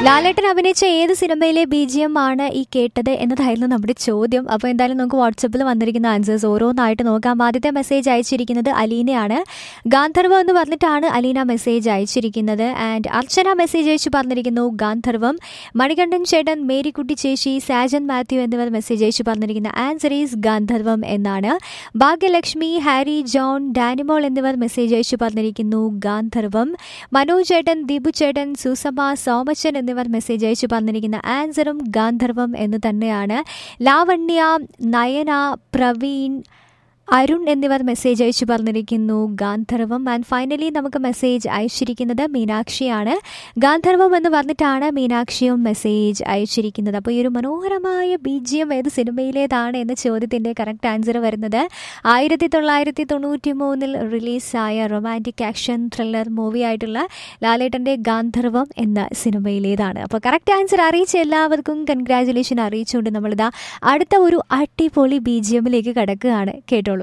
ലാലേട്ടൻ അഭിനയിച്ച ഏത് സിനിമയിലെ ബി ജി എം ആണ് ഈ കേട്ടത് എന്നതായിരുന്നു നമ്മുടെ ചോദ്യം അപ്പോൾ എന്തായാലും നമുക്ക് വാട്സപ്പിൽ വന്നിരിക്കുന്ന ആൻസേഴ്സ് ഓരോന്നായിട്ട് നോക്കാം ആദ്യത്തെ മെസ്സേജ് അയച്ചിരിക്കുന്നത് അലീനയാണ് ഗാന്ധർവം എന്ന് പറഞ്ഞിട്ടാണ് അലീന മെസ്സേജ് അയച്ചിരിക്കുന്നത് ആൻഡ് അർച്ചന മെസ്സേജ് അയച്ചു പറഞ്ഞിരിക്കുന്നു ഗാന്ധർവം മണികണ്ഠൻ ചേട്ടൻ മേരിക്കുട്ടി ചേച്ചി സാജൻ മാത്യു എന്നിവർ മെസ്സേജ് അയച്ചു പറഞ്ഞിരിക്കുന്ന ആൻസർ ഈസ് ഗാന്ധർവം എന്നാണ് ഭാഗ്യലക്ഷ്മി ഹാരി ജോൺ ഡാനിമോൾ എന്നിവർ മെസ്സേജ് അയച്ചു പറഞ്ഞിരിക്കുന്നു ഗാന്ധർവം മനോജ് ചേട്ടൻ ദീപു ചേട്ടൻ സുസമ സോമച്ചൻ എന്നിവർ മെസ്സേജ് അയച്ചു പറഞ്ഞിരിക്കുന്ന ആൻസറും ഗാന്ധർവം എന്ന് തന്നെയാണ് ലാവണ്യ നയന പ്രവീൺ അരുൺ എന്നിവർ മെസ്സേജ് അയച്ചു പറഞ്ഞിരിക്കുന്നു ഗാന്ധർവം ആൻഡ് ഫൈനലി നമുക്ക് മെസ്സേജ് അയച്ചിരിക്കുന്നത് മീനാക്ഷിയാണ് ഗാന്ധർവം എന്ന് പറഞ്ഞിട്ടാണ് മീനാക്ഷിയും മെസ്സേജ് അയച്ചിരിക്കുന്നത് അപ്പോൾ ഈ ഒരു മനോഹരമായ ബി ജി എം ഏത് സിനിമയിലേതാണ് എന്ന ചോദ്യത്തിൻ്റെ കറക്റ്റ് ആൻസർ വരുന്നത് ആയിരത്തി തൊള്ളായിരത്തി തൊണ്ണൂറ്റി മൂന്നിൽ റിലീസായ റൊമാൻറ്റിക് ആക്ഷൻ ത്രില്ലർ മൂവി ആയിട്ടുള്ള ലാലേട്ടൻ്റെ ഗാന്ധർവം എന്ന സിനിമയിലേതാണ് അപ്പോൾ കറക്റ്റ് ആൻസർ അറിയിച്ച എല്ലാവർക്കും കൺഗ്രാറ്റുലേഷൻ അറിയിച്ചുകൊണ്ട് നമ്മളിതാ അടുത്ത ഒരു അടിപൊളി ബി ജി എമ്മിലേക്ക് കടക്കുകയാണ് കേട്ടോളൂ